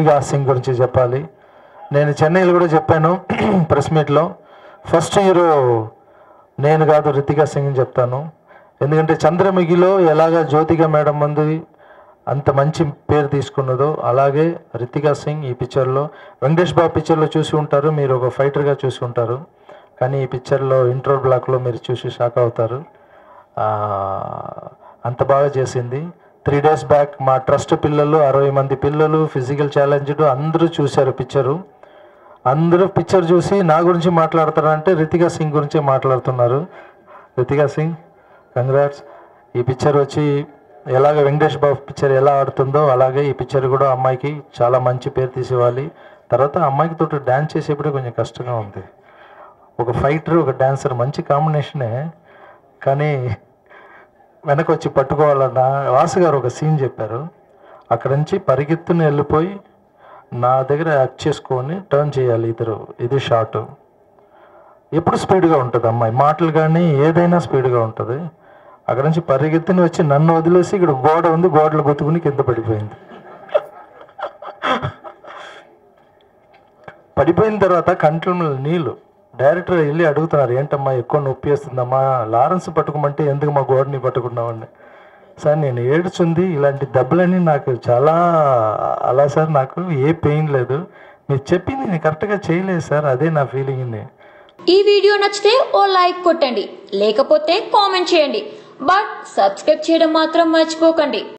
రితికా సింగ్ గురించి చెప్పాలి నేను చెన్నైలో కూడా చెప్పాను ప్రెస్ మీట్లో ఫస్ట్ హీరో నేను కాదు రితికా సింగ్ అని చెప్తాను ఎందుకంటే చంద్రముఖిలో ఎలాగ జ్యోతిక మేడం ముందు అంత మంచి పేరు తీసుకున్నదో అలాగే రితికా సింగ్ ఈ పిక్చర్లో వెంకటేష్ బాబు పిక్చర్లో చూసి ఉంటారు మీరు ఒక ఫైటర్గా చూసి ఉంటారు కానీ ఈ పిక్చర్లో ఇంట్రో బ్లాక్లో మీరు చూసి షాక్ అవుతారు ఆ, అంత బాగా చేసింది త్రీ డేస్ బ్యాక్ మా ట్రస్ట్ పిల్లలు అరవై మంది పిల్లలు ఫిజికల్ ఛాలెంజ్డ్ అందరూ చూశారు పిక్చరు అందరూ పిక్చర్ చూసి నా గురించి మాట్లాడతారంటే రితికా సింగ్ గురించే మాట్లాడుతున్నారు రితికా సింగ్ కంగ్రాట్స్ ఈ పిక్చర్ వచ్చి ఎలాగ వెంకటేష్ బాబు పిక్చర్ ఎలా ఆడుతుందో అలాగే ఈ పిక్చర్ కూడా అమ్మాయికి చాలా మంచి పేరు తీసివ్వాలి తర్వాత అమ్మాయికి తోటి డ్యాన్స్ చేసేప్పుడే కొంచెం కష్టంగా ఉంది ఒక ఫైటర్ ఒక డాన్సర్ మంచి కాంబినేషనే కానీ వెనక వచ్చి పట్టుకోవాలన్న వాసు గారు ఒక సీన్ చెప్పారు అక్కడ నుంచి పరిగెత్తుని వెళ్ళిపోయి నా దగ్గర యాక్ట్ చేసుకొని టర్న్ చేయాలి ఇద్దరు ఇది షార్ట్ ఎప్పుడు స్పీడ్గా ఉంటుంది అమ్మాయి మాటలు కానీ ఏదైనా స్పీడ్గా ఉంటుంది అక్కడ నుంచి పరిగెత్తుని వచ్చి నన్ను వదిలేసి ఇక్కడ గోడ ఉంది గోడలు గుద్దుకుని కింద పడిపోయింది పడిపోయిన తర్వాత కంట్లో నీళ్ళు డైరెక్టర్ వెళ్ళి అడుగుతున్నారు ఏంటమ్మా ఎక్కువ నొప్పి వేస్తుందమ్మా లారెన్స్ పట్టుకోమంటే ఎందుకు మా గోడని పట్టుకున్నామని సార్ నేను ఏడుచుంది ఇలాంటి దెబ్బలన్నీ నాకు చాలా అలా సార్ నాకు ఏ పెయిన్ లేదు మీరు చెప్పింది నేను కరెక్ట్గా చేయలేదు సార్ అదే నా ఫీలింగ్ని ఈ వీడియో నచ్చితే ఓ లైక్ కొట్టండి లేకపోతే కామెంట్ చేయండి బట్ సబ్స్క్రైబ్ చేయడం మాత్రం మర్చిపోకండి